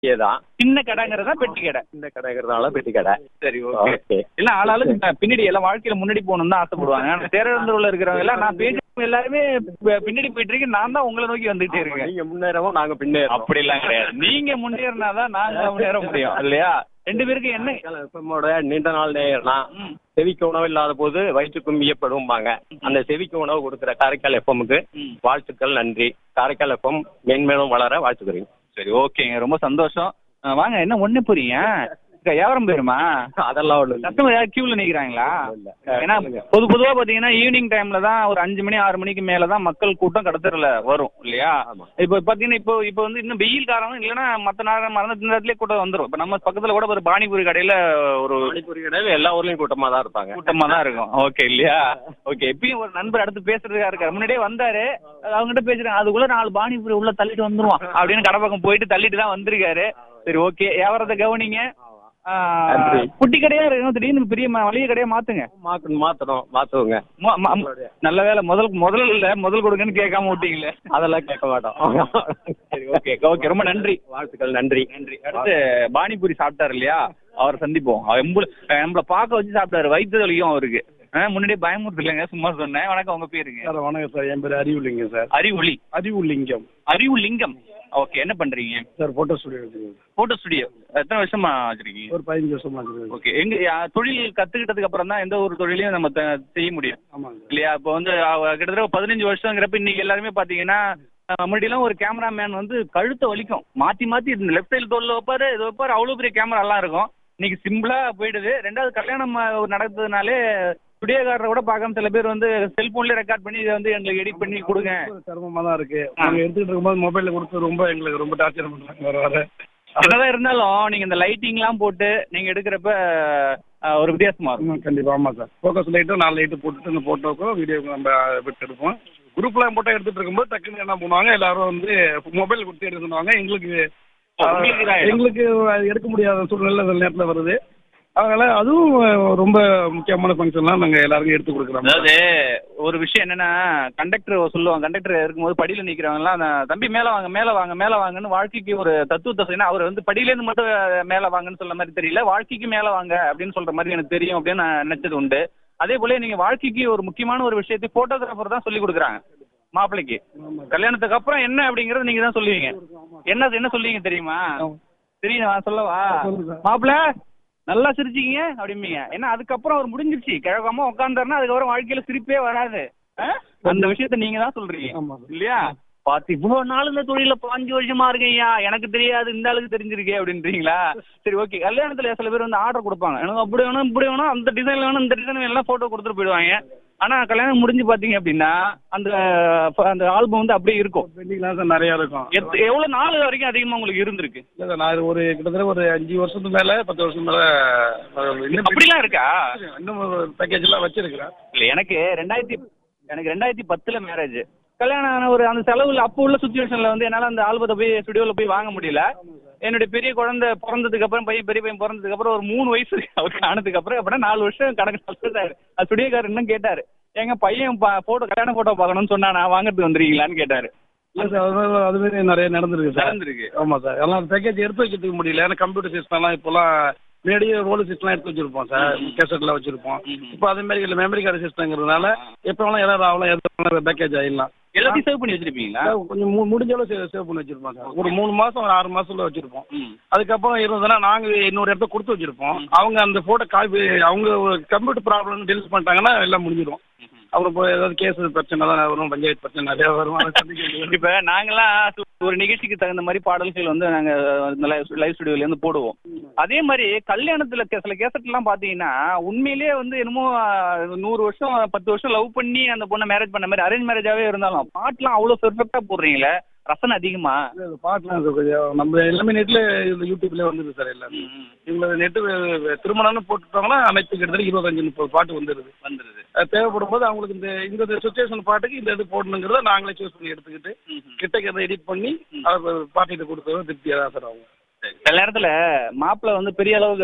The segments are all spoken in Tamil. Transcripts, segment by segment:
தான் சின்ன கடைங்கிறதா பெட்டி கடை இந்த கடைங்கிறதுனால பெட்டி கடை சரி ஓகே ஓகே எல்லாம் ஆளாளுக்கு நான் பின்னாடி எல்லாம் வாழ்க்கையில முன்னாடி போகணும்னு தான் ஆசைப்படுவாங்க ஆனா தேரந்தூர்ல இருக்கிறவங்க எல்லாம் நான் பேசுறவங்க எல்லாருமே பி- பின்னாடி போயிட்டு இருக்கேன் நான் தான் உங்களை நோக்கி வந்துகிட்டே இருக்கேன் நீங்க முன்னேறவும் நாங்க பின்னேறோம் அப்படி எல்லாம் கிடையாது நீங்க முன்னேறினாதான் நாங்க முன்னேற முடியும் இல்லையா ரெண்டு பேருக்கு என்ன எஃப்எம்மோட நீண்ட நாள் நேயர்னா ம். செவிக்கு உணவு இல்லாத போது வயிற்றுக்கும் வியப்படும்பாங்க அந்த செவிக்கு உணவு கொடுக்குற காரைக்கால் எஃப்எம்முக்கு ம். வாழ்த்துக்கள் நன்றி காரைக்கால் எஃப்எம் மென்மேலும் வளர வாழ்த்துக்கிறேன் சரி ஓகேங்க ரொம்ப சந்தோஷம் அஹ் வாங்க என்ன ஒண்ணு புரியுங்க அக்கா, வியாபாரம் போயிருமா அதெல்லாம் ஒண்ணு இல்ல. கஸ்டமர் யாராவது கியூல நிக்கிறாங்களா இல்ல. ஏன்னா பொது பொதுவா பாத்தீங்கன்னா ஈவினிங் டைம்ல தான் ஒரு அஞ்சு மணி ஆறு மணிக்கு மேல தான் மக்கள் கூட்டம் கடத்தல வரும் இல்லையா ஆமா. இப்போ பாத்தீங்கன்னா இப்போ இப்போ வந்து இன்னும் வெயில் காலம் இல்லைன்னா மத்த நேரம் மறந்த நேரத்திலே கூட்டம் வந்துரும் இப்போ நம்ம பக்கத்துல கூட ஒரு பானிபூரி கடையில ஒரு பானிபூரி கடையில எல்லா ஊர்லயும் கூட்டமா தான் இருப்பாங்க கூட்டமா தான் இருக்கும் ஓகே இல்லையா ஓகே எப்பயும் ஒரு நண்பர் அடுத்து பேசுறதுக்கா இருக்காரு முன்னாடியே வந்தாரு அவங்ககிட்ட பேசுறாங்க அதுக்குள்ள நாலு பானிபூரி உள்ள தள்ளிட்டு வந்துருவான் அப்படின்னு கடை பக்கம் போயிட்டு தள்ளிட்டு தான் வந்திருக்காரு சரி ஓகே வியாபாரத்தை கவனிங்க ஆ, நன்றி. குட்டி கடையா இருக்கணும் திடீர்னு பெரிய ம- மளிகை கடையா மாத்துங்க மாத்தணும் மாத்தணும் மாத்துவோங்க ம- ம- நல்ல வேலை முதல் முதல் இல்ல முதல் கொடுங்கன்னு கேட்காம விட்டீங்களே அதெல்லாம் கேட்க மாட்டோம் சரி ஓகே ஓகே ரொம்ப நன்றி வாழ்த்துக்கள் நன்றி நன்றி அடுத்து பானிபூரி சாப்பிட்டாரு இல்லையா அவரை சந்திப்போம் அவர் எம்புல நம்மள பார்க்க வச்சு சாப்பிட்டாரு வயிற்று வலிக்கும் அவருக்கு ஆ, முன்னாடியே பயமுறுத்து இல்லைங்க சும்மா சொன்னேன் வணக்கம் உங்க பேருங்க சார் வணக்கம் சார் என் பேர் அறிவுலிங்கம் சார் அறிவுலி அறிவுலிங்கம் அறிவு லிங்கம் ஓகே என்ன பண்றீங்க சார் ஃபோட்டோ ஸ்டுடியோ வச்சுருக்கேன் போட்டோ ஸ்டுடியோ எத்தனை வருஷமா வச்சிருக்கீங்க ஒரு பதினஞ்சு வருஷமா வச்சுருக்கேன் ஓகே எங்க யா, தொழில் கத்துக்கிட்டதுக்கு அப்புறம் தான் எந்த ஒரு தொழிலையும் நம்ம த- செய்ய முடியும் ஆமாங்க சார் இல்லையா இப்போ வந்து அவ- கிட்டத்தட்ட ஒரு பதினஞ்சு வருஷங்கிறப்ப இன்னைக்கு எல்லாருமே பாத்தீங்கன்னா அஹ், முன்னாடிலாம் ஒரு கேமராமேன் வந்து கழுத்தை வலிக்கும் மாத்தி மாத்தி இந்த லெஃப்ட் சைடு தோல்ல வைப்பாரு இது வைப்பாரு அவ்வளவு பெரிய கேமரா எல்லாம் இருக்கும் இன்னைக்கு சிம்பிளா போயிடுது ரெண்டாவது கல்யாணம் அஹ், நடந்ததுனாலே ஸ்டுடியோக்காரரை கூட பார்க்காம சில பேர் வந்து செல்போன்ல ரெக்கார்ட் பண்ணி இதை வந்து எங்களுக்கு எடிட் பண்ணி கொடுங்க ரொம்ப சிரமமா தான் இருக்கு நாங்க எடுத்துக்கிட்டு இருக்கும்போது மொபைல்ல கொடுத்து ரொம்ப எங்களுக்கு ரொம்ப டார்ச்சர் பண்றாங்க வர வர என்னதான் இருந்தாலும் நீங்க இந்த லைட்டிங்லாம் போட்டு நீங்க எடுக்கிறப்ப அஹ், ஒரு வித்தியாசமா இருக்கும் ஆமா, கண்டிப்பா ஆமா சார் ஃபோக்கஸ் லைட்டும் நாலு லைட்டு போட்டுட்டு இந்த போட்டோக்கும் வீடியோக்கும் நம்ம விட்டு எடுப்போம் குரூப்லாம் போட்டோ எடுத்துட்டு இருக்கும்போது டக்குன்னு என்ன பண்ணுவாங்க எல்லாரும் வந்து மொபைல் கொடுத்து எடுக்க சொன்னாங்க எங்களுக்கு உங்களுக்கு இதாயிடும். எங்களுக்கு அது எடுக்க முடியாத சூழ்நிலை சில நேரத்தில் வருது அதனால அதுவும் ரொம்ப முக்கியமான ஃபங்க்ஷன்லாம் நாங்கள் எல்லாருக்கும் எடுத்து கொடுக்குறோம் அதாவது ஒரு விஷயம் என்னன்னா கண்டக்டர் சொல்லுவாங்க கண்டக்டர் இருக்கும்போது படியில நிக்கிறவங்க எல்லாம் "நான் தம்பி மேல வாங்க மேல வாங்க மேல வாங்கன்னு வாழ்க்கைக்கு ஒரு தத்துவத்தை சொன்னா அவர் வந்து படியில இருந்து மட்டும் மேல வாங்கன்னு சொல்ற மாதிரி தெரியல வாழ்க்கைக்கு மேல வாங்க அப்படின்னு சொல்ற மாதிரி எனக்கு தெரியும் அப்படின்னு நான் நினைச்சது உண்டு அதே போல நீங்க வாழ்க்கைக்கு ஒரு முக்கியமான ஒரு விஷயத்தை போட்டோகிராஃபர் தான் சொல்லி கொடுக்குறாங்க மாப்பிள்ளைக்கு கல்யாணத்துக்கு அப்புறம் என்ன அப்படிங்கறது நீங்க தான் சொல்லுவீங்க என்ன என்ன சொல்லுவீங்க தெரியுமா தெரியும் நான் சொல்லவா சொல்லுங்க. மாப்பிள்ள நல்லா சிரிச்சிங்க அப்படிம்பீங்க ஏன்னா அதுக்கப்புறம் அவர் முடிஞ்சிருச்சு கிழக்காம உட்காந்தாருன்னா அதுக்கப்புறம் வாழ்க்கையில சிரிப்பே வராது ஆ? அந்த விஷயத்த நீங்க தான் சொல்றீங்க ஆமா. இல்லையா பாத்து இவ்வளவு நாள் இந்த தொழில பாஞ்சு வருஷமா இருக்கேன்யா எனக்கு தெரியாது இந்த ஆளுக்கு தெரிஞ்சிருக்கே அப்படின்றீங்களா சரி ஓகே கல்யாணத்துல சில பேர் வந்து ஆர்டர் கொடுப்பாங்க எனக்கு அப்படி வேணும் இப்படி வேணும் அந்த டிசைன் வேணும் இந்த டிசைன் எல்லாம் போட்டோ கொடுத்துட்டு போயிடுவாங்க ஆனா கல்யாணம் முடிஞ்சு பாத்தீங்க அப்படின்னா அந்த அந்த ஆல்பம் வந்து அப்படியே இருக்கும் பெண்டிங்லாம் சார் நிறையா இருக்கும் எத்- எவ்வளவு நாள் வரைக்கும் அதிகமா உங்களுக்கு இருந்திருக்கு இல்லை சார் நான் இது ஒரு கிட்டத்தட்ட ஒரு அஞ்சு வருஷத்துக்கு மேலே பத்து வருஷம் மேலே இன்னும் அப்படிலாம் இருக்கா இன்னும் ஒரு பேக்கேஜ்லாம் வச்சிருக்கிறேன் இல்ல எனக்கு ரெண்டாயிரத்தி எனக்கு ரெண்டாயிரத்தி பத்துல மேரேஜ் கல்யாணம் ஆன ஒரு அந்த செலவுல அப்போ உள்ள சுச்சுவேஷன்ல வந்து என்னால அந்த ஆல்பத்தை போய் ஸ்டுடியோல போய் வாங்க முடியல என்னுடைய பெரிய குழந்தை பிறந்ததுக்கு அப்புறம் பையன் பெரிய பையன் பிறந்ததுக்கு அப்புறம் ஒரு மூணு வயசு அவருக்கு ஆனதுக்கு அப்புறம் அப்படின்னா நாலு வருஷம் கணக்கு சொல்லிட்டாரு அது ஸ்டுடியோக்காரர் இன்னும் கேட்டாரு எங்க பையன் போட்டோ கல்யாண போட்டோ பார்க்கணும்னு சொன்னா நான் வாங்குறதுக்கு வந்துருக்கீங்களான்னு கேட்டாரு இல்லை சார் அது அது மாதிரி நிறைய நடந்திருக்கு சார் நடந்திருக்கு ஆமாம் சார் எல்லாம் பேக்கேஜ் எடுத்து வைக்கிறதுக்கு முடியல ஏன்னா கம்ப்யூட்டர் சிஸ்டம்லாம் இப்போலாம் முன்னாடியே ரோல் சிஸ்டம்லாம் எடுத்து வச்சிருப்போம் சார் கேசட்லாம் வச்சிருப்போம் இப்போ அதே மாதிரி இல்லை மெமரி கார்டு சிஸ்டங்கிறதுனால எப்போ வேணாலும் யாராவது ஆகலாம் எதாவது பேக்கேஜ் ஆகிடலாம் எல்லாத்தையும் சேவ் பண்ணி வச்சிருப்பீங்களா சார், கொஞ்சம் மு- முடிஞ்ச அளவு சேவ் சேவ் பண்ணி வச்சிருப்போம் சார் ஒரு மூணு மாதம் ஒரு ஆறு மாசத்துல வச்சிருப்போம் ம். அதுக்கப்புறம் இருந்ததுன்னா நாங்கள் இன்னொரு இடத்த கொடுத்து வச்சிருப்போம் அவங்க அந்த ஃபோட்டோ காப்பி அவங்க கம்ப்யூட்டர் ப்ராப்ளம் டெலிட் பண்ணிட்டாங்கன்னா எல்லாம் முடிஞ்சிடும் அப்புறம் போய் ஏதாவது கேஸ் பிரச்சனை தான் வரும் பஞ்சாயத்து பிரச்சனை நிறைய வரும் அதை சந்திக்க வேண்டியது இப்ப நாங்கெல்லாம் ஒரு நிகழ்ச்சிக்கு தகுந்த மாதிரி பாடல்கள் வந்து நாங்க லைவ் ஸ்டுடியோல இருந்து போடுவோம் அதே மாதிரி கல்யாணத்துல கே- சில கேசட் எல்லாம் பாத்தீங்கன்னா உண்மையிலேயே வந்து என்னமோ அஹ், நூறு வருஷம் பத்து வருஷம் லவ் பண்ணி அந்த பொண்ணை மேரேஜ் பண்ண மாதிரி அரேஞ்ச் மேரேஜாவே இருந்தாலும் பாட்டுலாம் அவ்வளவு பெர்ஃபெக்டா போடுறீங்களே ரசனை அதிகமா இல்ல, இது பாட்டுலாம் இது கொஞ்சம் நம்ம எல்லாமே நெட்ல இது யூடியூப்ல வந்துருது சார் எல்லாமே இவங்க நெட்டு திருமணம்னு போட்டுட்டாங்கன்னா அனைத்து கிட்டத்தட்ட இருபத்தஞ்சு முப்பது பாட்டு வந்துருது வந்துருது அது தேவைப்படும் போது அவங்களுக்கு இந்த இந்த சுச்சுவேஷன் பாட்டுக்கு இந்த இது போடணுங்கிறத நாங்களே சூஸ் பண்ணி எடுத்துக்கிட்டு கிட்டக்கு அதை எடிட் பண்ணி அதை பாட்டிட்டு கொடுத்தது திருப்தியாக தான் சார் அவங்க சில நேரத்துல மாப்பிள்ளை வந்து பெரிய அளவுக்கு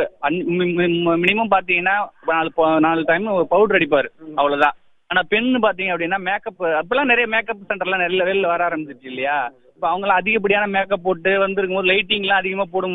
மினிமம் பாத்தீங்கன்னா நாலு ப- நாலு டைம் பவுடர் அடிப்பாரு அவ்வளவுதான் ஆனா பெண் பாத்தீங்க அப்படின்னா மேக்கப் அப்பெல்லாம் நிறைய மேக்கப் சென்டர்லாம் நிறைய வெளில வர ஆரம்பிச்சிருச்சு இல்லையா இப்போ அவங்களாம் அதிகப்படியான மேக்கப் போட்டு வந்திருக்கும் போது லைட்டிங்லாம் அதிகமாக போடும்